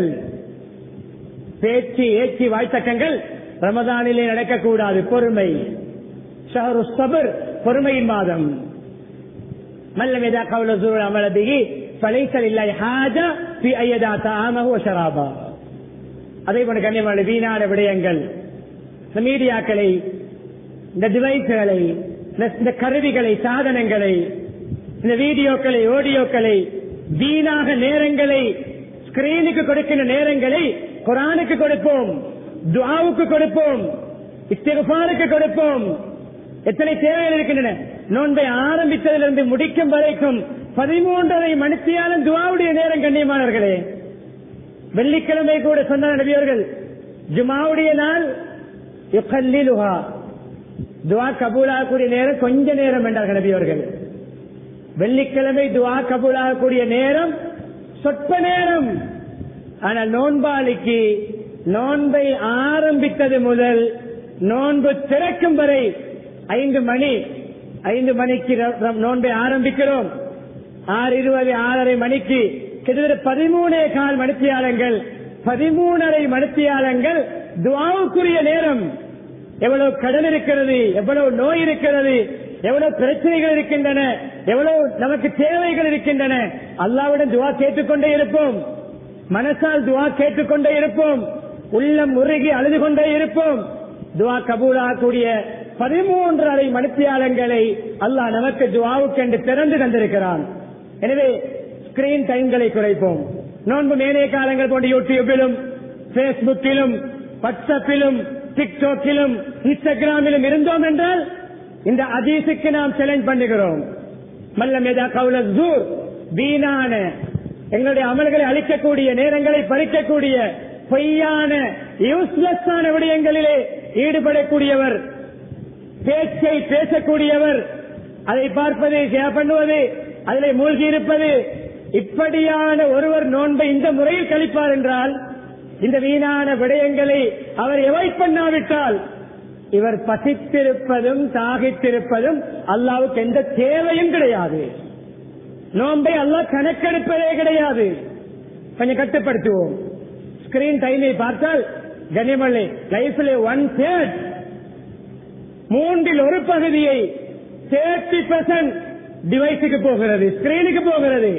பேச்சு ஏச்சி வாய்த்தக்கங்கள் ரமதானிலே நடக்கக்கூடாது பொறுமை ஷஹரு சபர் பொறுமையின் மாதம் மல்லம் எதா கவுல சூழல் அமலபிகி பலைசல் இல்லை ஹாஜா பி ஐயதா தாமஹு ஷராபா அதே போல கண்ணியமான வீணான விடயங்கள் இந்த மீடியாக்களை இந்த டிவைஸ்களை இந்த- இந்த கருவிகளை சாதனங்களை இந்த வீடியோக்களை ஆடியோக்களை வீணாக நேரங்களை ஸ்கிரீனுக்கு கொடுக்கின்ற நேரங்களை குரானுக்கு கொடுப்போம் துஆவுக்கு கொடுப்போம் இஸ்திகபாருக்கு கொடுப்போம் எத்தனை தேவைகள் இருக்கின்றன நோன்பை ஆரம்பித்ததிலிருந்து முடிக்கும் வரைக்கும் பதிமூன்றரை மணித்தியாலும் துவாவுடைய நேரம் கண்ணியமானவர்களே வெள்ளிக்கிழமை கூட சொன்ன நபியவர்கள் ஜுமாவுடைய நாள் யுகல்லிலுஹா துவா கபூலாகக்கூடிய நேரம் கொஞ்ச நேரம் என்றார்கள் நபியவர்கள் வெள்ளிக்கிழமை துவா கபூலாகக்கூடிய நேரம் சொற்ப நேரம் ஆனால் நோன்பாளிக்கு நோன்பை ஆரம்பித்தது முதல் நோன்பு திறக்கும் வரை ஐந்து மணி ஐந்து மணிக்கு ர- ர- நோன்பை ஆரம்பிக்கிறோம் ஆறு இருபது ஆறரை மணிக்கு கிட்டத்தட்ட பதிமூணே கால் மணித்தியாலங்கள் பதிமூணரை மணித்தியாலங்கள் துவாவுக்குரிய நேரம் எவ்வளவு கடன் இருக்கிறது எவ்வளவு நோய் இருக்கிறது எவ்வளவு பிரச்சனைகள் இருக்கின்றன எவ்வளவு நமக்கு தேவைகள் இருக்கின்றன அல்லாவிடம் துவா கேட்டுக்கொண்டே இருப்போம் மனசால் துவா கேட்டுக்கொண்டே இருப்போம் உள்ளம் முருகி அழுது கொண்டே இருப்போம் துவா கபூலாகக்கூடிய பதிமூன்றரை மணித்தியாலங்களை அல்லாஹ் நமக்கு துவாவுக்கென்று திறந்து தந்திருக்கிறான் எனவே ஸ்கிரீன் டைம்களை குறைப்போம் நோன்பு மேலே காலங்கள் போன்ற யூடியூபிலும் பேஸ்புக்கிலும் வாட்ஸ்அப்பிலும் டிக்டாக்கிலும் இன்ஸ்டாகிராமிலும் இருந்தோம் என்றால் இந்த அதீசுக்கு நாம் சேலஞ்ச் பண்ணுகிறோம் மல்லம் எதா கவுல ஜூர் வீணான எங்களுடைய அமல்களை அழிக்கக்கூடிய நேரங்களை பறிக்கக்கூடிய பொய்யான யூஸ்லெஸ்ஸான விடயங்களிலே ஈடுபடக்கூடியவர் பேச்சை பேசக்கூடியவர் அதை பார்ப்பது ஷேர் பண்ணுவது அதிலே மூழ்கி இருப்பது இப்படியான ஒருவர் நோன்பை இந்த முறையில் கழிப்பார் என்றால் இந்த வீணான விடயங்களை அவர் எவாய்ட் பண்ணாவிட்டால் இவர் பசித்திருப்பதும் தாகித்திருப்பதும் அல்லாவுக்கு எந்த தேவையும் கிடையாது நோன்பை அல்லாஹ் கணக்கெடுப்பதே கிடையாது கொஞ்சம் கட்டுப்படுத்துவோம் ஸ்கிரீன் டைமை பார்த்தால் கனிமலை லைஃப்ல ஒன் தேர்ட் மூன்றில் ஒரு பகுதியை தேர்ட்டி பெர்சன்ட் டிவைஸுக்கு போகிறது ஸ்கிரீனுக்கு போகிறது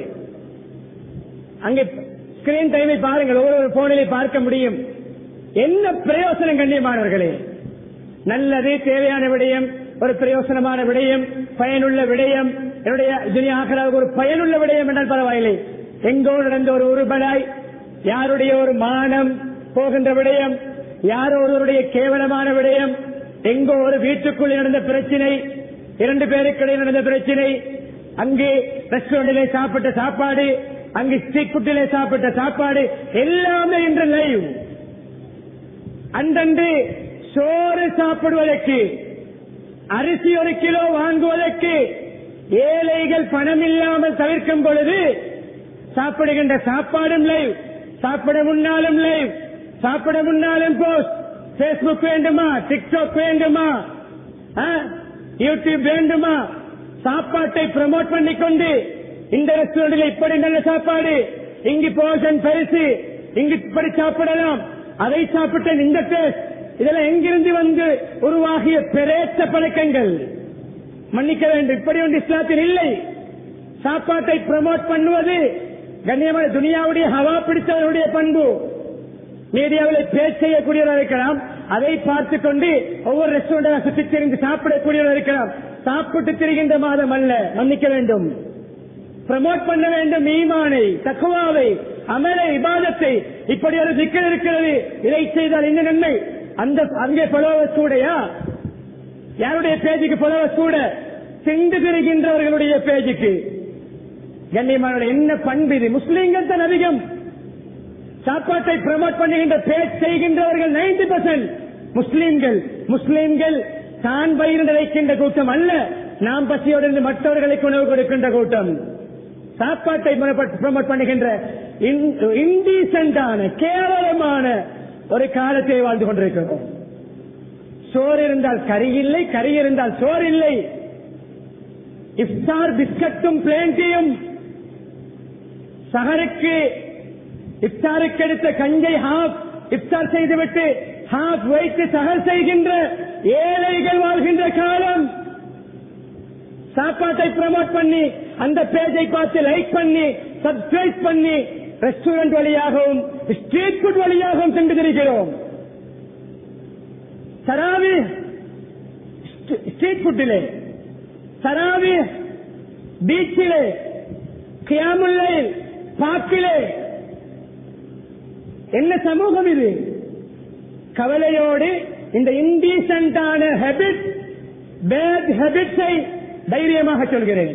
அங்கே ஸ்கிரீன் டைமை பாருங்கள் ஒவ்வொரு போனிலே பார்க்க முடியும் என்ன பிரயோசனம் கண்ணியமானவர்களே நல்லது தேவையான விடயம் ஒரு பிரயோசனமான விடயம் பயனுள்ள விடயம் என்னுடைய துணியாகிறாவுக்கு ஒரு பயனுள்ள விடயம் என்றால் பரவாயில்லை எங்கோ நடந்த ஒரு உருபடாய் யாருடைய ஒரு மானம் போகின்ற விடயம் யாரோ ஒருவருடைய கேவலமான விடயம் எங்கோ ஒரு வீட்டுக்குள் நடந்த பிரச்சனை இரண்டு பேருக்கிடையே நடந்த பிரச்சனை அங்கே ரெஸ்டாரண்டிலே சாப்பிட்ட சாப்பாடு அங்கு ஸ்ட்ரீட் ஃபுட்டிலே சாப்பிட்ட சாப்பாடு எல்லாமே இன்று லைவ் அன்றன்று சோறு சாப்பிடுவதற்கு அரிசி ஒரு கிலோ வாங்குவதற்கு ஏழைகள் பணம் இல்லாமல் தவிர்க்கும் பொழுது சாப்பிடுகின்ற சாப்பாடும் லைவ் சாப்பிட முன்னாலும் லைவ் சாப்பிட முன்னாலும் போஸ்ட் பேஸ்புக் வேண்டுமா டிக்டாக் வேண்டுமா ஆ? யூடியூப் வேண்டுமா சாப்பாட்டை ப்ரமோட் பண்ணிக்கொண்டு இந்த ரெஸ்டாரண்டில் இப்படி நல்ல சாப்பாடு இங்கு போஷன் பரிசு இங்கு இப்படி சாப்பிடலாம் அதை சாப்பிட்ட இந்த டேஸ்ட் இதெல்லாம் எங்கிருந்து வந்து உருவாகிய பெரேற்ற பழக்கங்கள் மன்னிக்க வேண்டும் இப்படி ஒன்று இஸ்லாத்தில் இல்லை சாப்பாட்டை ப்ரமோட் பண்ணுவது கண்ணியமான துனியாவுடைய ஹவா பிடித்தவருடைய பண்பு மீடியாவில் பேச்சு செய்யக்கூடியவராக இருக்கலாம் அதை பார்த்துக் கொண்டு ஒவ்வொரு ரெஸ்டாரண்டாக சுற்றி திரிந்து சாப்பிடக்கூடியவராக இருக்கலாம் சாப்பிட்டு திரிகின்ற மாதம் அல்ல மன்னிக்க வேண்டும் ப்ரமோட் பண்ண வேண்டும் ஈமானை தக்குவாவை அமலை இபாதத்தை இப்படி ஒரு சிக்கல் இருக்கிறது இதை செய்தால் என்ன நன்மை அந்த அங்கே பலவஸ் கூடயா யாருடைய பேஜுக்கு பலவஸ் கூட சென்று திரிகின்றவர்களுடைய பேஜுக்கு கண்ணியமான என்ன பண்பு இது முஸ்லீம்கள் தான் அதிகம் சாப்பாட்டை ப்ரமோட் பண்ணுகின்ற பேச் செய்கின்றவர்கள் 90% பர்சன்ட் முஸ்லீம்கள் முஸ்லீம்கள் தான் பயிர் நினைக்கின்ற கூட்டம் அல்ல நாம் பசியோடு இருந்து மற்றவர்களுக்கு உணவு கொடுக்கின்ற கூட்டம் சாப்பாட்டை ப்ரமோட் பண்ணுகின்ற இன்டீசென்டான கேவலமான ஒரு காலத்தை வாழ்ந்து கொண்டிருக்கிறோம் சோறு இருந்தால் கறி இல்லை கறி இருந்தால் சோறு இல்லை இஃப்தார் பிஸ்கட்டும் பிளேண்டியும் சகருக்கு இஃப்தாருக்கு எடுத்த கஞ்சை ஹாஃப் இஃப்தார் செய்துவிட்டு ஹாஃப் வைத்து சகர் செய்கின்ற ஏழைகள் வாழ்கின்ற காலம் சாப்பாட்டை ப்ரமோட் பண்ணி அந்த பேஜை பார்த்து லைக் பண்ணி சப்ஸ்கிரைப் பண்ணி ரெஸ்டாரண்ட் வழியாகவும் ஸ்ட்ரீட் ஃபுட் வழியாகவும் சென்று திரிகிறோம் தராவி ஸ்ட்ரீட் ஃபுட்டிலே தராவி பீச்சிலே கியாமுல்லை பார்க்கிலே என்ன சமூகம் இது கவலையோடு இந்த இன்டீசென்டான ஹேபிட் பேட் ஹேபிட்ஸை தைரியமாக சொல்கிறேன்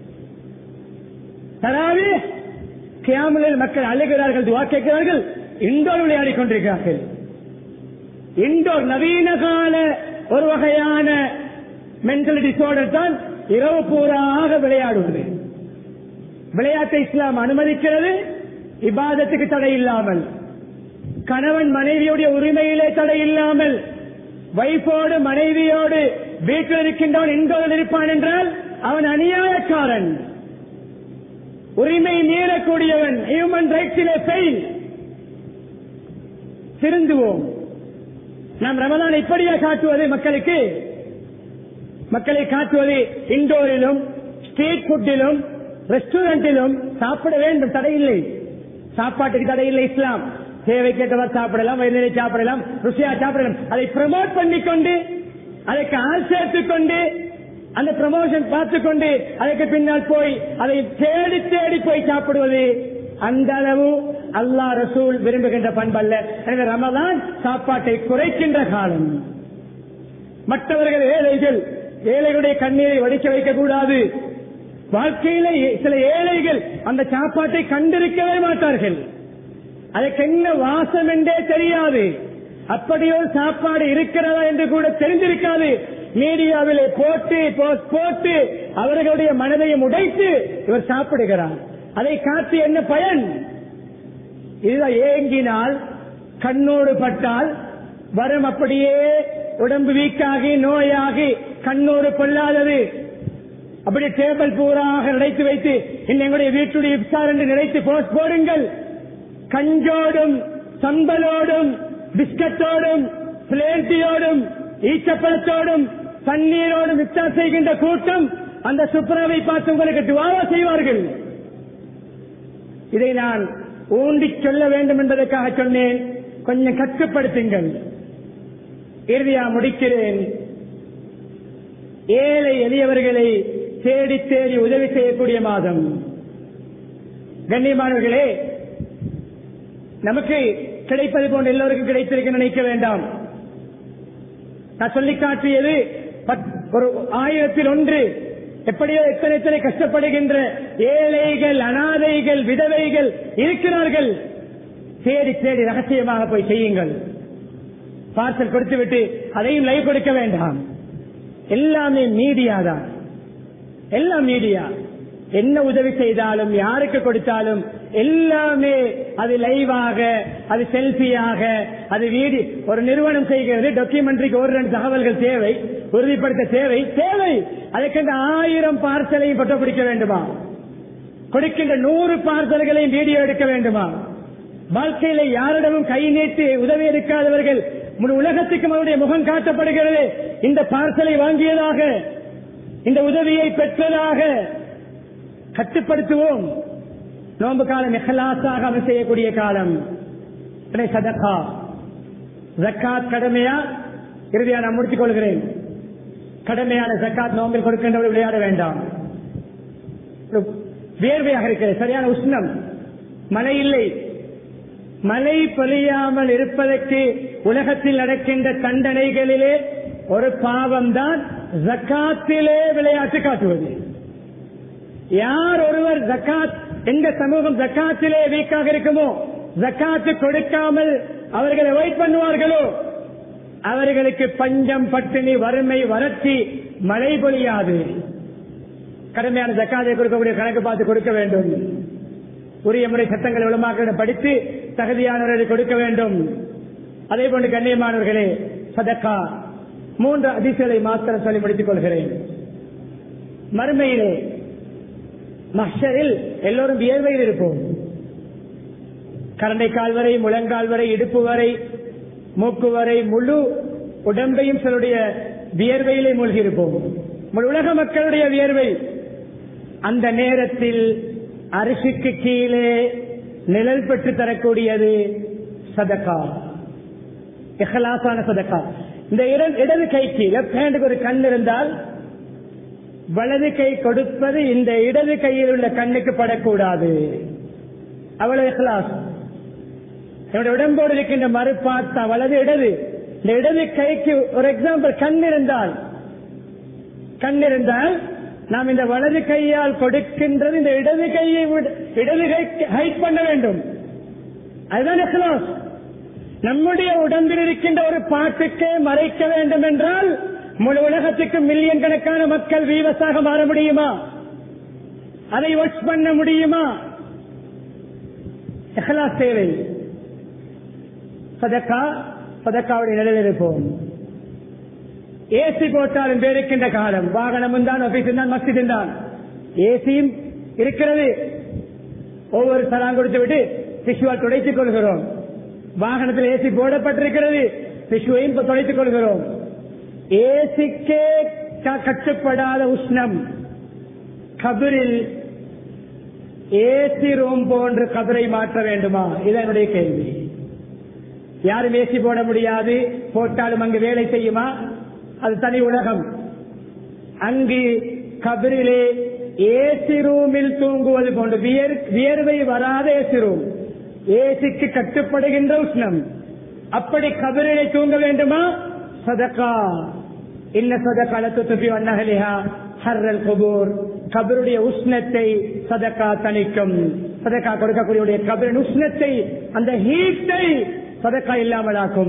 தராவே கியாமலில் மக்கள் அழுகிறார்கள் துவா கேட்கிறார்கள் இண்டோர் விளையாடிக் கொண்டிருக்கிறார்கள் இண்டோர் நவீன கால ஒரு வகையான மென்டல் டிசார்டர் தான் இரவு பூராக விளையாடுவது விளையாட்டை இஸ்லாம் அனுமதிக்கிறது இபாதத்துக்கு தடை இல்லாமல் கணவன் மனைவியுடைய உரிமையிலே தடை இல்லாமல் வைஃபோடு மனைவியோடு வீட்டில் இருக்கின்றவன் இண்டோரில் இருப்பான் என்றால் அவன் அநியாயக்காரன் உரிமை மீறக்கூடியவன் ஹியூமன் ரைட்ஸிலே ஃபெயில் திருந்துவோம் நாம் ரமதான் இப்படியா காட்டுவது மக்களுக்கு மக்களை காட்டுவது இண்டோரிலும் ஸ்ட்ரீட் ஃபுட்டிலும் ரெஸ்டாரண்டிலும் சாப்பிட வேண்டும் தடையில்லை சாப்பாட்டுக்கு தடையில்லை இஸ்லாம் தேவை கேட்டவர் சாப்பிடலாம் வயிறு சாப்பிடலாம் ருசியா சாப்பிடலாம் அதை ப்ரமோட் பண்ணிக்கொண்டு அதற்கு ஆள் சேர்த்துக் கொண்டு அந்த ப்ரமோஷன் பார்த்துக் கொண்டு அதற்கு பின்னால் போய் அதை தேடி தேடி போய் சாப்பிடுவது அந்த அளவு அல்லாஹ் ரசூல் விரும்புகின்ற பண்பல்ல எனவே ரமதான் சாப்பாட்டை குறைக்கின்ற காலம் மற்றவர்கள் ஏழைகள் ஏழைகளுடைய கண்ணீரை வடிக்க வைக்க கூடாது வாழ்க்கையில சில ஏழைகள் அந்த சாப்பாட்டை கண்டிருக்கவே மாட்டார்கள் அதற்கு என்ன வாசம் என்றே தெரியாது அப்படியோ சாப்பாடு இருக்கிறதா என்று கூட தெரிந்திருக்காது மீடியாவிலே போட்டு போஸ்ட் போட்டு அவர்களுடைய மனதையும் உடைத்து இவர் சாப்பிடுகிறார் அதை காட்டி என்ன பயன் இதுதான் ஏங்கினால் கண்ணோடு பட்டால் வரும் அப்படியே உடம்பு வீக்காகி நோயாகி கண்ணோடு கொள்ளாதது அப்படி டேபிள் பூராக நினைத்து வைத்து இன்னும் எங்களுடைய வீட்டுடைய இப்சார் என்று நினைத்து போஸ்ட் போடுங்கள் கஞ்சோடும் சம்பலோடும் பிஸ்கட்டோடும் பிளேட்டியோடும் ஈச்சப்பழத்தோடும் தண்ணீரோடும் இப்சார் செய்கின்ற கூட்டம் அந்த சுப்ராவை பார்த்து உங்களுக்கு துவாவா செய்வார்கள் இதை நான் ஊண்டி சொல்ல வேண்டும் என்பதற்காக சொன்னேன் கொஞ்சம் கட்டுப்படுத்துங்கள் இறுதியா முடிக்கிறேன் ஏழை எளியவர்களை தேடி தேடி உதவி செய்யக்கூடிய மாதம் கண்ணியமானவர்களே நமக்கு கிடைப்பது போன்ற எல்லோருக்கும் கிடைத்திருக்க நினைக்க வேண்டாம் நான் சொல்லி காட்டியது பத்- ஒரு ஆயிரத்தில் ஒன்று எப்படியோ எத்தனை எத்தனை கஷ்டப்படுகின்ற ஏழைகள் அனாதைகள் விதவைகள் இருக்கிறார்கள் தேடி தேடி ரகசியமாக போய் செய்யுங்கள் பார்சல் கொடுத்து விட்டு அதையும் லைவ் கொடுக்க வேண்டாம் எல்லாமே மீடியா தான் எல்லாம் மீடியா என்ன உதவி செய்தாலும் யாருக்கு கொடுத்தாலும் எல்லாமே அது லைவாக அது செல்ஃபியாக அது வீடியோ ஒரு நிறுவனம் செய்கிறது டாக்குமெண்ட்ரிக்கு ஒரு ரெண்டு தகவல்கள் தேவை உறுதிப்படுத்த தேவை தேவை அதற்கென்று ஆயிரம் பார்சலையும் பட்ட பிடிக்க வேண்டுமா கொடுக்கின்ற நூறு பார்சல்களையும் வீடியோ எடுக்க வேண்டுமா வாழ்க்கையில யாரிடமும் கை நீட்டி உதவி எடுக்காதவர்கள் முழு உலகத்துக்கும் அவருடைய முகம் காட்டப்படுகிறது இந்த பார்சலை வாங்கியதாக இந்த உதவியை பெற்றதாக கட்டுப்படுத்துவோம் நோன்பு காலம் எஹலாசாக அமல் செய்யக்கூடிய காலம் உடனே சதகா ஜக்காத் கடமையா இறுதியா நான் முடித்துக் கொள்கிறேன் கடமையான ஜக்காத் நோம்பில் கொடுக்கின்றவர்கள் விளையாட வேண்டாம் ஒரு வேர்வையாக இருக்கிறது சரியான உஷ்ணம் மழை இல்லை மழை பொழியாமல் இருப்பதற்கு உலகத்தில் நடக்கின்ற தண்டனைகளிலே ஒரு பாவம்தான் ஜக்காத்திலே விளையாட்டு காட்டுவது யார் ஒருவர் ஜக்காத் எந்த சமூகம் ஜக்காத்திலே வீக்காக இருக்குமோ ஜக்காத்து கொடுக்காமல் அவர்களை வெயிட் பண்ணுவார்களோ அவர்களுக்கு பஞ்சம் பட்டினி வறுமை வறட்சி மழை பொழியாது கடுமையான ஜக்காத்தை கொடுக்கக்கூடிய கணக்கு பார்த்து கொடுக்க வேண்டும் உரிய முறை சட்டங்களை உளமாக்க படித்து தகுதியானவர்களை கொடுக்க வேண்டும் அதே போன்று கண்ணியமானவர்களே சதக்கா மூன்று அதிசயங்களை மாத்திரம் சொல்லி முடித்துக் கொள்கிறேன் மறுமையிலே மஷரில் எல்லோரும் வியர்வையில் இருப்போம் கரண்டை கால் வரை முழங்கால் வரை இடுப்பு வரை மூக்கு வரை முழு உடம்பையும் சிலருடைய வியர்வையிலே மூழ்கி இருப்போம் முழு உலக மக்களுடைய வியர்வை அந்த நேரத்தில் அரிசிக்கு கீழே நிழல் பெற்று தரக்கூடியது சதக்கா இஹலாசான சதக்கா இந்த இட- இடது கைக்கு லெப்ட் ஹேண்டுக்கு ஒரு கண் இருந்தால் வலது கை கொடுப்பது இந்த இடது கையில் உள்ள கண்ணுக்கு படக்கூடாது அவ்வளவு இஹ்லாஸ் என்னுடைய உடம்போடு இருக்கின்ற மறுபாத்தா வலது இடது இந்த இடது கைக்கு ஒரு எக்ஸாம்பிள் கண் இருந்தால் கண் இருந்தால் நாம் இந்த வலது கையால் கொடுக்கின்றது இந்த இடது கையை விட- இடது கை ஹைட் பண்ண வேண்டும் அதுதான் இஸ்லாஸ் நம்முடைய உடம்பில் இருக்கின்ற ஒரு பாட்டுக்கே மறைக்க வேண்டும் என்றால் முழு உலகத்துக்கு மில்லியன் கணக்கான மக்கள் வீவஸாக மாற முடியுமா அதை வாட்ச் பண்ண முடியுமா இஹ்லாஸ் தேவை சதக்கா சதக்காவுடைய நிலையில் இருப்போம் ஏசி போட்டாலும் பேருக்கின்ற காலம் வாகனமும் தான் ஆபீஸும் தான் மஸ்ஜிதும் தான் ஏசியும் இருக்கிறது ஒவ்வொரு சலாம் கொடுத்து விட்டு டிஷ்யூவால் துடைத்துக் கொள்கிறோம் வாகனத்தில் ஏசி போடப்பட்டிருக்கிறது டிஷ்யூவையும் துடைத்துக் கொள்கிறோம் ஏசிக்கே க- கட்டுப்படாத உஷ்ணம் கபிரில் ஏசி ரூம் போன்று கபிரை மாற்ற வேண்டுமா இது என்னுடைய கேள்வி யாரும் ஏசி போட முடியாது போட்டாலும் அங்கு வேலை செய்யுமா அது தனி உலகம் அங்கு கபிரிலே ஏசி ரூமில் தூங்குவது போன்று வியர்- வியர்வை வராத ஏசி ரூம் ஏசிக்கு கட்டுப்படுகின்ற உஷ்ணம் அப்படி கபிரிலே தூங்க வேண்டுமா சதக்கா இன்ன சதக்கால துப்பி வண்ணகலிஹா ஹர்ரல் குபூர் கபருடைய உஷ்ணத்தை சதக்கா தணிக்கும் சதக்கா கொடுக்கக்கூடிய கபரின் உஷ்ணத்தை அந்த ஹீட்டை சதக்கா இல்லாமலாக்கும்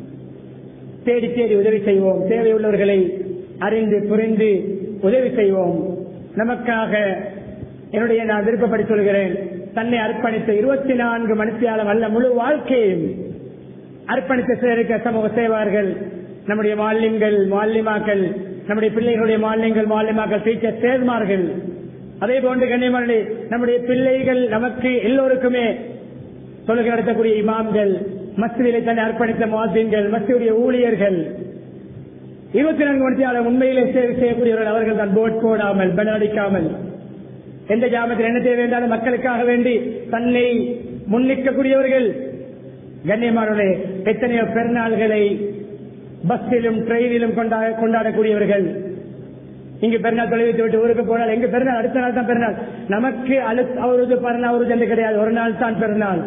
தேடி தேடி உதவி செய்வோம் தேவையுள்ளவர்களை அறிந்து புரிந்து உதவி செய்வோம் நமக்காக என்னுடைய நான் விருப்பப்படி சொல்கிறேன் தன்னை அர்ப்பணித்த இருபத்தி நான்கு மணித்தியாலம் அல்ல முழு வாழ்க்கையும் அர்ப்பணித்த சேருக்க சமூக சேவார்கள் நம்முடைய மாலிம்கள் மாலிமாக்கள் நம்முடைய பிள்ளைகளுடைய மாலியங்கள் மாலிமாக்கள் டீச்சர் சேர்மார்கள் அதே போன்று கண்ணியமானே நம்முடைய பிள்ளைகள் நமக்கு எல்லோருக்குமே தொழுகை நடத்தக்கூடிய இமாம்கள் மஸ்திகளை தன்னை அர்ப்பணித்த மாதின்கள் மஸ்தியுடைய ஊழியர்கள் இருபத்தி நான்கு மணித்தியாளர் உண்மையிலே சேவை செய்யக்கூடியவர்கள் அவர்கள் தான் போட் போடாமல் பெண் அடிக்காமல் எந்த ஜாமத்தில் என்ன தேவை என்றாலும் மக்களுக்காக வேண்டி தன்னை முன்னிற்கக்கூடியவர்கள் கண்ணியமானவர்களே எத்தனையோ பெருநாள்களை பஸ்ஸிலும் ட்ரெயினிலும் கொண்டா- கொண்டாடக்கூடியவர்கள் இங்கு பெருநாள் தொலைவித்து விட்டு ஊருக்கு போனால் எங்க பெருநாள் அடுத்த நாள் தான் பெருநாள் நமக்கு அழுத்த அவரது பருநாள் அவரது என்று கிடையாது ஒரு நாள் தான் பெருநாள்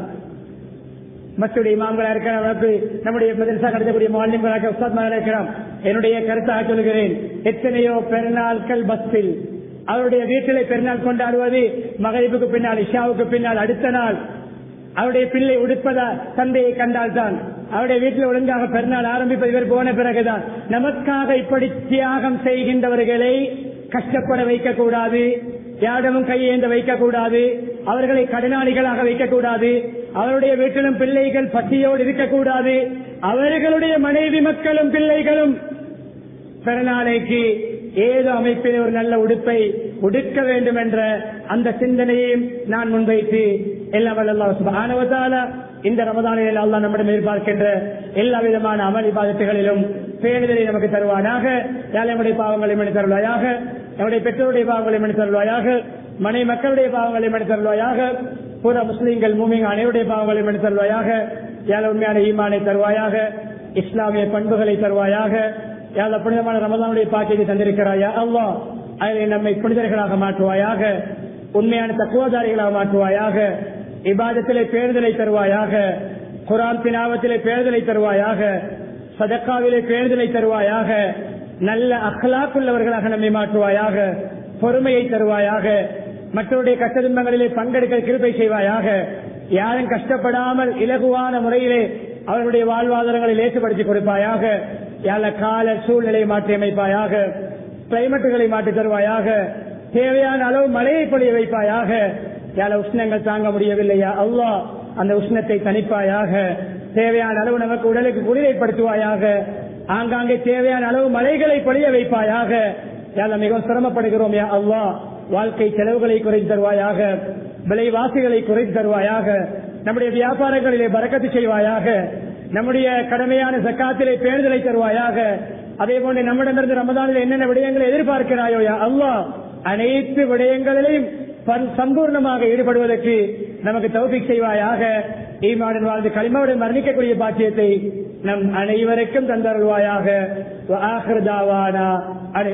மற்றடைய இமாம்களா இருக்கலாம் நமக்கு நம்முடைய மதரசா நடத்தக்கூடிய மாநிலங்களாக உஸ்தாத்மார்களா இருக்கலாம் என்னுடைய கருத்தாக சொல்கிறேன் எத்தனையோ பெருநாட்கள் பஸ்ஸில் அவருடைய வீட்டிலே பெருநாள் கொண்டாடுவது மகளிப்புக்கு பின்னால் இஷாவுக்கு பின்னால் அடுத்த நாள் அவருடைய பிள்ளை உடுப்பதா தந்தையை கண்டால்தான் அவருடைய வீட்டில் ஒழுங்காக பெருநாள் ஆரம்பிப்பது இவர் போன பிறகுதான் நமக்காக இப்படி தியாகம் செய்கின்றவர்களை கஷ்டப்பட வைக்கக்கூடாது யாரிடமும் கையேந்த வைக்கக்கூடாது அவர்களை கடனாளிகளாக வைக்கக்கூடாது அவருடைய வீட்டிலும் பிள்ளைகள் பசியோடு இருக்கக்கூடாது அவர்களுடைய மனைவி மக்களும் பிள்ளைகளும் பிறநாளைக்கு ஏதோ அமைப்பில் ஒரு நல்ல உடுப்பை உடுக்க வேண்டும் என்ற அந்த சிந்தனையையும் நான் முன்வைத்து எல்லா வல்லல்லாஹு சுப்ஹானஹு வ தஆலா இந்த ரமதானில் அல்லாஹ் நம்மிடம் எதிர்பார்க்கின்ற எல்லா விதமான அமல் இபாதத்துகளிலும் பேணுதலை நமக்கு தருவானாக யாழ் நம்முடைய பாவங்களை மணி தருவாயாக நம்முடைய பெற்றோருடைய பாவங்களை மணி தருவாயாக மனை மக்களுடைய பாவங்களை மணி தருவாயாக பூர முஸ்லீம்கள் மூமிங்க அனைவருடைய பாவங்களை மணி தருவாயாக யாழ் உண்மையான ஈமானை தருவாயாக இஸ்லாமிய பண்புகளை தருவாயாக யாழ் புனிதமான ரமதானுடைய பாக்கியத்தை தந்திருக்கிறாயா அல்லாஹ் அதில் நம்மை புனிதர்களாக மாற்றுவாயாக உண்மையான தக்குவதாரிகளாக மாற்றுவாயாக இபாதத்திலே பேருதலை தருவாயாக குரான் பினாவத்திலே பேருதலை தருவாயாக சதக்காவிலே பேருதலை தருவாயாக நல்ல அகலாக்குள்ளவர்களாக நம்மை மாற்றுவாயாக பொறுமையை தருவாயாக மற்றவருடைய கஷ்ட துன்பங்களிலே பங்கெடுக்க கிருப்பை செய்வாயாக யாரும் கஷ்டப்படாமல் இலகுவான முறையிலே அவர்களுடைய வாழ்வாதாரங்களை லேசுபடுத்தி கொடுப்பாயாக யாழ கால சூழ்நிலையை மாற்றி அமைப்பாயாக கிளைமேட்டுகளை மாற்றி தருவாயாக தேவையான அளவு மழையை பொழிய வைப்பாயாக யாழ உஷ்ணங்கள் தாங்க முடியவில்லையா அல்லாஹ் அந்த உஷ்ணத்தை தணிப்பாயாக தேவையான அளவு நமக்கு உடலுக்கு குளிரைப்படுத்துவாயாக ஆங்காங்கே தேவையான அளவு மலைகளை பொழிய வைப்பாயாக யாழ மிகவும் சிரமப்படுகிறோம் யா அல்லாஹ் வாழ்க்கை செலவுகளை குறைத்து தருவாயாக விலைவாசிகளை குறைத்து தருவாயாக நம்முடைய வியாபாரங்களிலே பறக்கத்து செய்வாயாக நம்முடைய கடமையான சக்காத்திலே பேணுதலை தருவாயாக அதே போன்று நம்மிடமிருந்து ரமதானில் என்னென்ன விடயங்களை எதிர்பார்க்கிறாயோ யா அல்லாஹ் அனைத்து விடயங்களிலும் பன்- சம்பூர்ணமாக ஈடுபடுவதற்கு நமக்கு தௌபிக் செய்வாயாக ஈமாடன் வாழ்ந்து களிமாவுடன் மரணிக்கக்கூடிய பாக்கியத்தை நம் அனைவருக்கும் தந்தருள்வாயாக